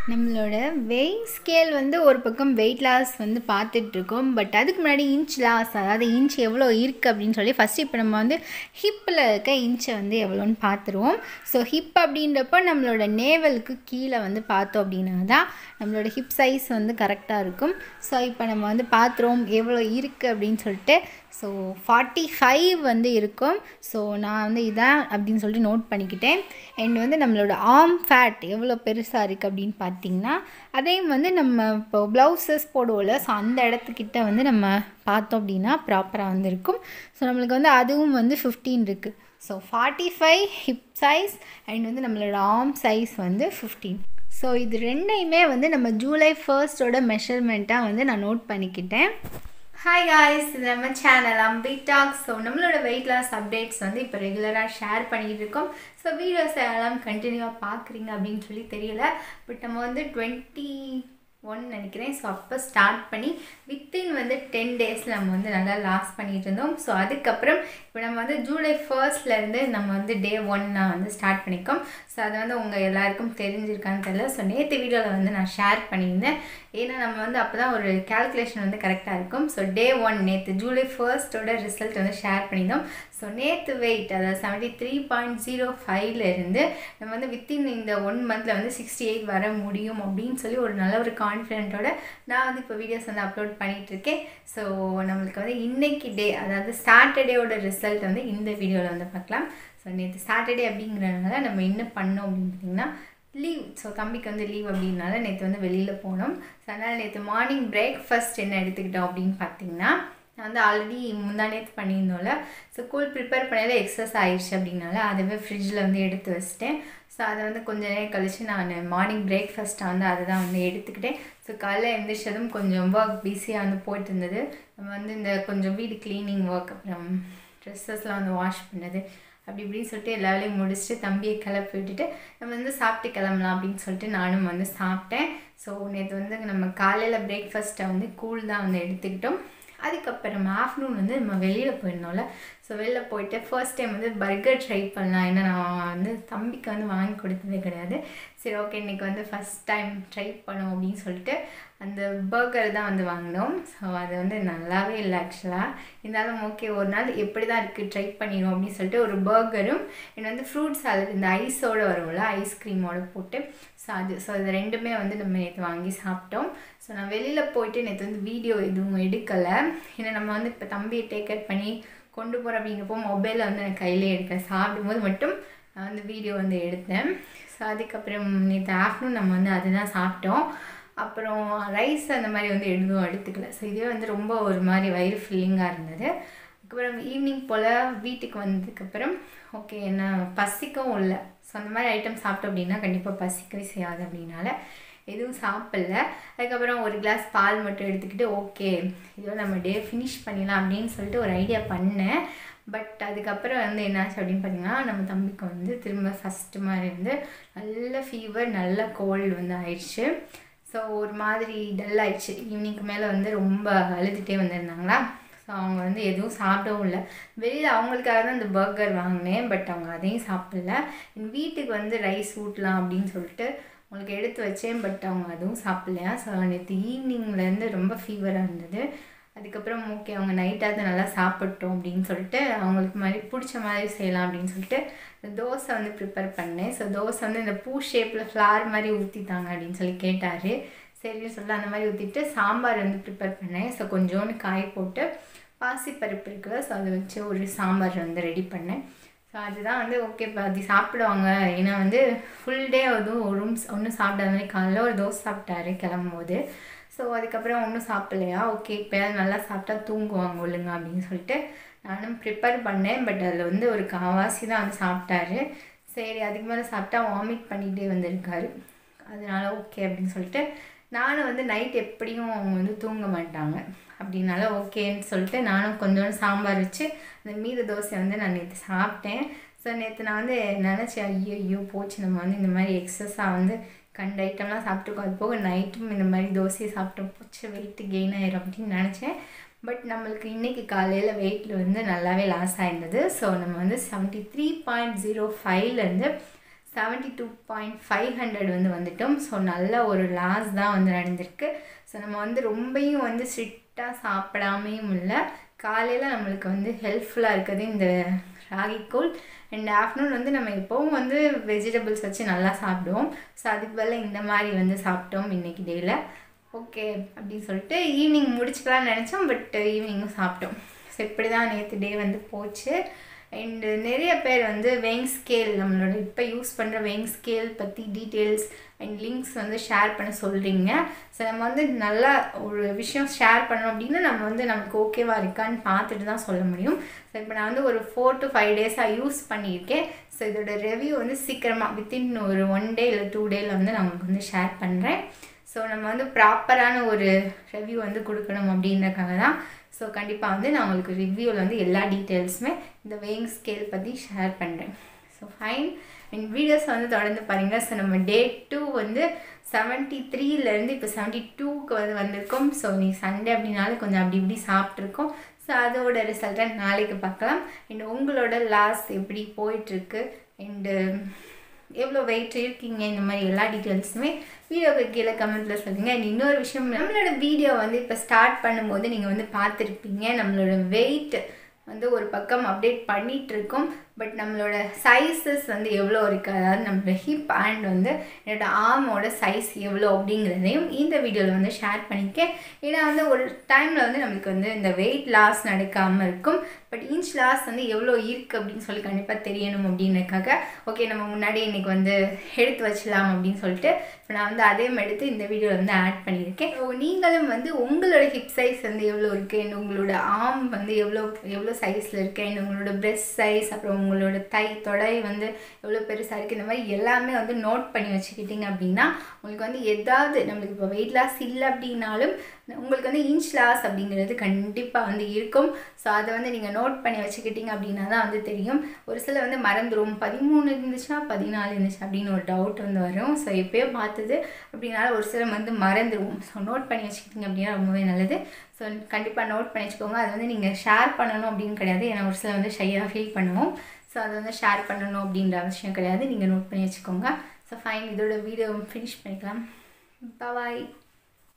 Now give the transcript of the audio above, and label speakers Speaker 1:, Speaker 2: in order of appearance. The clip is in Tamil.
Speaker 1: நம்மளோட வெயிட் ஸ்கேல் வந்து ஒரு பக்கம் வெயிட் லாஸ் வந்து பார்த்துட்ருக்கோம் பட் அதுக்கு முன்னாடி இன்ச் லாஸ் அதாவது இன்ச் எவ்வளோ இருக்குது அப்படின்னு சொல்லி ஃபஸ்ட்டு இப்போ நம்ம வந்து ஹிப்பில் இருக்க இன்ச்சை வந்து எவ்வளோன்னு பார்த்துருவோம் ஸோ ஹிப் அப்படின்றப்போ நம்மளோட நேவலுக்கு கீழே வந்து பார்த்தோம் அப்படின்னா தான் நம்மளோட ஹிப் சைஸ் வந்து கரெக்டாக இருக்கும் ஸோ இப்போ நம்ம வந்து பார்த்துருவோம் எவ்வளோ இருக்குது அப்படின்னு சொல்லிட்டு ஸோ ஃபார்ட்டி ஃபைவ் வந்து இருக்கும் ஸோ நான் வந்து இதான் அப்படின்னு சொல்லிட்டு நோட் பண்ணிக்கிட்டேன் அண்ட் வந்து நம்மளோட ஆர்ம் ஃபேட் எவ்வளோ பெருசாக இருக்குது அப்படின்னு பார்த்தீங்கன்னா அதே வந்து நம்ம இப்போ ப்ளவுசஸ் போடுவோம்ல ஸோ அந்த இடத்துக்கிட்ட வந்து நம்ம பார்த்தோம் அப்படின்னா ப்ராப்பராக வந்து இருக்கும் ஸோ நம்மளுக்கு வந்து அதுவும் வந்து ஃபிஃப்டீன் இருக்குது so forty five hip size and வந்து நம்மளோட ஆர்ம் சைஸ் வந்து ஃபிஃப்டீன் ஸோ இது ரெண்டையுமே வந்து நம்ம ஜூலை ஃபர்ஸ்டோட மெஷர்மெண்ட்டாக வந்து நான் நோட் பண்ணிக்கிட்டேன் ஹாய் காய்ஸ் இது நம்ம சேனல் அம்பி டாக்ஸ் ஸோ நம்மளோட வெயிட் லாஸ் அப்டேட்ஸ் வந்து இப்போ ரெகுலராக ஷேர் பண்ணிகிட்டு இருக்கோம் ஸோ வீடியோஸ் எல்லாம் கண்டினியூவாக பார்க்குறீங்க அப்படின்னு சொல்லி தெரியல பட் நம்ம வந்து டுவெண்ட்டி ஒன் நினைக்கிறேன் ஸோ அப்போ ஸ்டார்ட் பண்ணி வித்தின் வந்து டென் டேஸில் நம்ம வந்து நல்லா லாஸ் பண்ணிகிட்டு இருந்தோம் ஸோ அதுக்கப்புறம் இப்போ நம்ம வந்து ஜூலை ஃபர்ஸ்ட்லேருந்து நம்ம வந்து டே ஒன்னாக வந்து ஸ்டார்ட் பண்ணிக்கோம் ஸோ அது வந்து உங்கள் எல்லாருக்கும் தெரிஞ்சிருக்கான்னு தெரியல ஸோ நேற்று வீடியோவில் வந்து நான் ஷேர் பண்ணியிருந்தேன் ஏன்னா நம்ம வந்து அப்போ தான் ஒரு கேல்குலேஷன் வந்து கரெக்டாக இருக்கும் ஸோ டே ஒன் நேற்று ஜூலை ஃபர்ஸ்ட்டோட ரிசல்ட் வந்து ஷேர் பண்ணியிருந்தோம் ஸோ நேற்று வெயிட் அதாவது செவன்ட்டி த்ரீ பாயிண்ட் ஜீரோ ஃபைவ்லேருந்து நம்ம வந்து வித்தின் இந்த ஒன் மந்தில் வந்து சிக்ஸ்டி எயிட் வர முடியும் அப்படின்னு சொல்லி ஒரு நல்ல ஒரு கான்ஃபிடென்ட்டோட நான் வந்து இப்போ வீடியோஸ் வந்து அப்லோட் பண்ணிகிட்ருக்கேன் ஸோ நம்மளுக்கு வந்து இன்னைக்கு டே அதாவது சாட்டர்டேவோட ரிசல்ட் வந்து இந்த வீடியோவில் வந்து பார்க்கலாம் ஸோ நேற்று சாட்டர்டே அப்படிங்கிறதுனால நம்ம என்ன பண்ணோம் அப்படின்னு பார்த்தீங்கன்னா லீவ் ஸோ தம்பிக்கு வந்து லீவ் அப்படின்னால நேற்று வந்து வெளியில் போனோம் ஸோ அதனால் நேற்று மார்னிங் பிரேக்ஃபாஸ்ட் என்ன எடுத்துக்கிட்டோம் அப்படின்னு பார்த்தீங்கன்னா நான் வந்து ஆல்ரெடி முந்தா நேற்று பண்ணியிருந்தோம்ல ஸோ கூல் ப்ரிப்பேர் பண்ணல எக்ஸஸ் ஆயிடுச்சு அப்படின்னால அதுவே ஃப்ரிட்ஜில் வந்து எடுத்து வச்சிட்டேன் ஸோ அதை வந்து கொஞ்ச நேரம் கழித்து நான் மார்னிங் பிரேக்ஃபாஸ்ட்டை வந்து அதை தான் வந்து எடுத்துக்கிட்டேன் ஸோ காலைல எழுந்திரிச்சதும் கொஞ்சம் ஒர்க் பிஸியாக வந்து போயிட்டு இருந்தது நம்ம வந்து இந்த கொஞ்சம் வீடு க்ளீனிங் ஒர்க் அப்புறம் ட்ரெஸ்ஸஸ்லாம் வந்து வாஷ் பண்ணது அப்படி இப்படின்னு சொல்லிட்டு எல்லா வேலையும் முடிச்சுட்டு தம்பியை கிளப்பி விட்டுட்டு நம்ம வந்து சாப்பிட்டு கிளம்பலாம் அப்படின்னு சொல்லிட்டு நானும் வந்து சாப்பிட்டேன் ஸோ நேற்று வந்து நம்ம காலையில் பிரேக்ஃபாஸ்ட்டை வந்து கூழ் தான் வந்து எடுத்துக்கிட்டோம் அதுக்கப்புறம் ஆஃப்டர்நூன் வந்து நம்ம வெளியில் போயிருந்தோம்ல ஸோ வெளில போயிட்டு ஃபர்ஸ்ட் டைம் வந்து பர்கர் ட்ரை பண்ணலாம் ஏன்னா நான் வந்து தம்பிக்கு வந்து வாங்கி கொடுத்ததே கிடையாது சரி ஓகே இன்றைக்கி வந்து ஃபஸ்ட் டைம் ட்ரை பண்ணோம் அப்படின்னு சொல்லிட்டு அந்த பர்கர் தான் வந்து வாங்கினோம் ஸோ அது வந்து நல்லாவே இல்லை ஆக்சுவலாக இருந்தாலும் ஓகே ஒரு நாள் எப்படி தான் இருக்குது ட்ரை பண்ணிடும் அப்படின்னு சொல்லிட்டு ஒரு பர்கரும் இன்னும் வந்து ஃப்ரூட் சாலட் இந்த ஐஸோடு வரும்ல ஐஸ்கிரீமோடு போட்டு ஸோ அது ஸோ இது ரெண்டுமே வந்து நம்ம நேற்று வாங்கி சாப்பிட்டோம் ஸோ நான் வெளியில் போயிட்டு நேற்று வந்து வீடியோ எதுவும் எடுக்கலை ஏன்னா நம்ம வந்து இப்போ தம்பியை டேக் கேர் பண்ணி கொண்டு போகிறோம் அப்படிங்கிறப்போ மொபைலில் வந்து நான் கையிலே எடுப்பேன் சாப்பிடும்போது மட்டும் நான் வந்து வீடியோ வந்து எடுத்தேன் ஸோ அதுக்கப்புறம் நேற்று ஆஃப்டர்நூன் நம்ம வந்து அதுதான் சாப்பிட்டோம் அப்புறம் ரைஸ் அந்த மாதிரி வந்து எதுவும் எடுத்துக்கல ஸோ இதே வந்து ரொம்ப ஒரு மாதிரி வயிறு ஃபில்லிங்காக இருந்தது அதுக்கப்புறம் ஈவினிங் போல் வீட்டுக்கு வந்ததுக்கப்புறம் ஓகே என்ன பசிக்கவும் இல்லை ஸோ அந்த மாதிரி ஐட்டம் சாப்பிட்டோம் அப்படின்னா கண்டிப்பாக பசிக்கவே செய்யாது அப்படின்னால எதுவும் சாப்பிடல அதுக்கப்புறம் ஒரு கிளாஸ் பால் மட்டும் எடுத்துக்கிட்டு ஓகே இதோ நம்ம டே ஃபினிஷ் பண்ணிடலாம் அப்படின்னு சொல்லிட்டு ஒரு ஐடியா பண்ணேன் பட் அதுக்கப்புறம் வந்து என்னாச்சு அப்படின்னு பார்த்தீங்கன்னா நம்ம தம்பிக்கு வந்து திரும்ப ஃபஸ்ட்டு மாதிரி வந்து நல்ல ஃபீவர் நல்ல கோல்டு வந்து ஆயிடுச்சு ஸோ ஒரு மாதிரி டல் ஆயிடுச்சு ஈவினிங்க்கு மேலே வந்து ரொம்ப அழுதுகிட்டே வந்திருந்தாங்களா ஸோ அவங்க வந்து எதுவும் சாப்பிடவும் இல்லை வெளியில் அவங்களுக்காக தான் இந்த பர்கர் வாங்கினேன் பட் அவங்க அதையும் சாப்பிடல என் வீட்டுக்கு வந்து ரைஸ் ஊட்டலாம் அப்படின்னு சொல்லிட்டு உங்களுக்கு எடுத்து வச்சேன் பட் அவங்க அதுவும் சாப்பிட்லையா ஸோ நேற்று ஈவினிங்லேருந்து ரொம்ப ஃபீவராக இருந்தது அதுக்கப்புறம் ஓகே அவங்க நைட்டாவது நல்லா சாப்பிட்டோம் அப்படின்னு சொல்லிட்டு அவங்களுக்கு மாதிரி பிடிச்ச மாதிரி செய்யலாம் அப்படின்னு சொல்லிட்டு இந்த தோசை வந்து ப்ரிப்பேர் பண்ணேன் ஸோ தோசை வந்து இந்த பூ ஷேப்பில் ஃப்ளார் மாதிரி ஊற்றித்தாங்க அப்படின்னு சொல்லி கேட்டார் சரின்னு சொல்லி அந்த மாதிரி ஊற்றிட்டு சாம்பார் வந்து ப்ரிப்பேர் பண்ணேன் ஸோ கொஞ்சோண்டு காய் போட்டு பாசிப்பருப்பு இருக்குல்ல ஸோ அதை வச்சு ஒரு சாம்பார் வந்து ரெடி பண்ணேன் ஸோ அதுதான் வந்து ஓகே இப்போ அது சாப்பிடுவாங்க ஏன்னா வந்து ஃபுல் டே அதுவும் ஒரு ரூம்ஸ் ஒன்றும் சாப்பிடாத மாதிரி காலையில் ஒரு தோசை சாப்பிட்டாரு கிளம்பும்போது ஸோ அதுக்கப்புறம் ஒன்றும் சாப்பிட்லையா ஓகே இப்போயாவது நல்லா சாப்பிட்டா தூங்குவாங்க ஒழுங்க அப்படின்னு சொல்லிட்டு நானும் ப்ரிப்பேர் பண்ணேன் பட் அதில் வந்து ஒரு காவாசி தான் வந்து சாப்பிட்டாரு சரி அதுக்கு மேலே சாப்பிட்டா வாமிட் பண்ணிகிட்டே வந்திருக்காரு அதனால ஓகே அப்படின்னு சொல்லிட்டு நானும் வந்து நைட் எப்படியும் அவங்க வந்து தூங்க மாட்டாங்க அப்படின்னால ஓகேன்னு சொல்லிட்டு நானும் கொஞ்சோண்டு சாம்பார் வச்சு அந்த மீத தோசை வந்து நான் நேற்று சாப்பிட்டேன் ஸோ நேற்று நான் வந்து நினச்சேன் ஐயோ ஐயோ போச்சு நம்ம வந்து இந்த மாதிரி எக்ஸஸாக வந்து கண்ட ஐட்டம்லாம் சாப்பிட்டுக்கோ அது போக நைட்டும் இந்த மாதிரி தோசையை சாப்பிட்டோம் போச்சு வெயிட்டு கெயின் ஆயிரும் அப்படின்னு நினச்சேன் பட் நம்மளுக்கு இன்றைக்கி காலையில் வெயிட்டில் வந்து நல்லாவே லாஸ் ஆயிருந்தது ஸோ நம்ம வந்து செவன்ட்டி த்ரீ பாயிண்ட் ஜீரோ ஃபைவ்லேருந்து seventy two point five hundred வந்து வந்துட்டோம் ஸோ நல்ல ஒரு லாஸ் தான் வந்து நடந்திருக்கு ஸோ நம்ம வந்து ரொம்பையும் வந்து ஸ்ட்ரிக்டாக சாப்பிடாமையும் இல்லை காலையில் நம்மளுக்கு வந்து ஹெல்ப்ஃபுல்லாக இருக்குது இந்த ராகி கூழ் அண்ட் ஆஃப்டர்நூன் வந்து நம்ம எப்போவும் வந்து வெஜிடபிள்ஸ் வச்சு நல்லா சாப்பிடுவோம் ஸோ அதுக்கு பதிலாக இந்த மாதிரி வந்து சாப்பிட்டோம் இன்றைக்கி டேயில் ஓகே அப்படின்னு சொல்லிட்டு ஈவினிங் முடிச்சுக்கலாம்னு நினச்சோம் பட் ஈவினிங்கும் சாப்பிட்டோம் ஸோ இப்படி தான் நேற்று டே வந்து போச்சு அண்டு நிறைய பேர் வந்து வெயிங் ஸ்கேல் நம்மளோட இப்போ யூஸ் பண்ணுற வெயிங் ஸ்கேல் பற்றி டீட்டெயில்ஸ் அண்ட் லிங்க்ஸ் வந்து ஷேர் பண்ண சொல்கிறீங்க ஸோ நம்ம வந்து நல்லா ஒரு விஷயம் ஷேர் பண்ணோம் அப்படின்னா நம்ம வந்து நமக்கு ஓகேவா இருக்கான்னு பார்த்துட்டு தான் சொல்ல முடியும் ஸோ இப்போ நான் வந்து ஒரு ஃபோர் டு ஃபைவ் டேஸாக யூஸ் பண்ணியிருக்கேன் ஸோ இதோட ரிவ்யூ வந்து சீக்கிரமாக வித்தின் ஒரு ஒன் டே இல்லை டூ டேயில் வந்து நான் உங்களுக்கு வந்து ஷேர் பண்ணுறேன் ஸோ நம்ம வந்து ப்ராப்பரான ஒரு ரிவ்யூ வந்து கொடுக்கணும் அப்படின்றக்காக தான் ஸோ கண்டிப்பாக வந்து நான் உங்களுக்கு ரிவ்யூவில் வந்து எல்லா டீட்டெயில்ஸுமே இந்த வெயிங் ஸ்கேல் பற்றி ஷேர் பண்ணுறேன் ஸோ ஃபைன் அண்ட் வீடியோஸ் வந்து தொடர்ந்து பாருங்கள் ஸோ நம்ம டே டூ வந்து செவன்ட்டி த்ரீலேருந்து இப்போ செவன்ட்டி டூக்கு வந்து வந்திருக்கோம் ஸோ நீ சண்டே அப்படின்னாலும் கொஞ்சம் அப்படி இப்படி சாப்பிட்ருக்கோம் ஸோ அதோட ரிசல்ட்டை நாளைக்கு பார்க்கலாம் அண்ட் உங்களோட லாஸ் எப்படி போயிட்டுருக்கு அண்டு எவ்வளோ வெயிட் இருக்கீங்க இந்த மாதிரி எல்லா டீட்டெயில்ஸுமே வீடியோக்கு கீழே கமெண்ட்டில் சொல்லுங்கள் அண்ட் இன்னொரு விஷயம் நம்மளோட வீடியோ வந்து இப்போ ஸ்டார்ட் பண்ணும்போது நீங்கள் வந்து பார்த்துருப்பீங்க நம்மளோட வெயிட் வந்து ஒரு பக்கம் அப்டேட் பண்ணிகிட்ருக்கோம் பட் நம்மளோட சைஸஸ் வந்து எவ்வளோ இருக்குது அதாவது நம்மளோட ஹிப் அண்ட் வந்து என்னோடய ஆர்மோட சைஸ் எவ்வளோ அப்படிங்கிறதையும் இந்த வீடியோவில் வந்து ஷேர் பண்ணியிருக்கேன் ஏன்னா வந்து ஒரு டைமில் வந்து நம்மளுக்கு வந்து இந்த வெயிட் லாஸ் நடக்காமல் இருக்கும் பட் இன்ச் லாஸ் வந்து எவ்வளோ இருக்குது அப்படின்னு சொல்லி கண்டிப்பாக தெரியணும் அப்படின்றக்காக ஓகே நம்ம முன்னாடி இன்றைக்கி வந்து எடுத்து வச்சலாம் அப்படின்னு சொல்லிட்டு இப்போ நான் வந்து அதையும் எடுத்து இந்த வீடியோவில் வந்து ஆட் பண்ணியிருக்கேன் ஸோ நீங்களும் வந்து உங்களோட ஹிப் சைஸ் வந்து எவ்வளோ இருக்குது அண்ட் உங்களோட ஆர்ம் வந்து எவ்வளோ எவ்வளோ சைஸில் இருக்குது அண்ட் உங்களோட பிரெஸ்ட் சைஸ் அப்புறம் உங்களோட தை தொடை வந்து எவ்வளோ பெருசாக இருக்குது இந்த மாதிரி எல்லாமே வந்து நோட் பண்ணி வச்சுக்கிட்டிங்க அப்படின்னா உங்களுக்கு வந்து எதாவது நம்மளுக்கு இப்போ வெயிட் லாஸ் இல்லை அப்படின்னாலும் உங்களுக்கு வந்து இன்ச் லாஸ் அப்படிங்கிறது கண்டிப்பாக வந்து இருக்கும் ஸோ அதை வந்து நீங்கள் நோட் பண்ணி வச்சுக்கிட்டிங்க அப்படின்னா தான் வந்து தெரியும் ஒரு சில வந்து மறந்துடும் பதிமூணு இருந்துச்சா பதினாலு இருந்துச்சு அப்படின்னு ஒரு டவுட் வந்து வரும் ஸோ எப்போயோ பார்த்தது அப்படின்னால ஒரு சில வந்து மறந்துடுவோம் ஸோ நோட் பண்ணி வச்சுக்கிட்டிங்க அப்படின்னா ரொம்பவே நல்லது ஸோ கண்டிப்பாக நோட் பண்ணி வச்சுக்கோங்க அது வந்து நீங்கள் ஷேர் பண்ணணும் அப்படின்னு கிடையாது ஏன்னா ஒரு சில வந்து ஷையாக ஃபீல் பண்ணுவோம் ஸோ அதை வந்து ஷேர் பண்ணணும் அப்படின்ற அவசியம் கிடையாது நீங்கள் நோட் பண்ணி வச்சுக்கோங்க ஸோ ஃபைன் இதோட வீடியோ ஃபினிஷ் பண்ணிக்கலாம் பாய்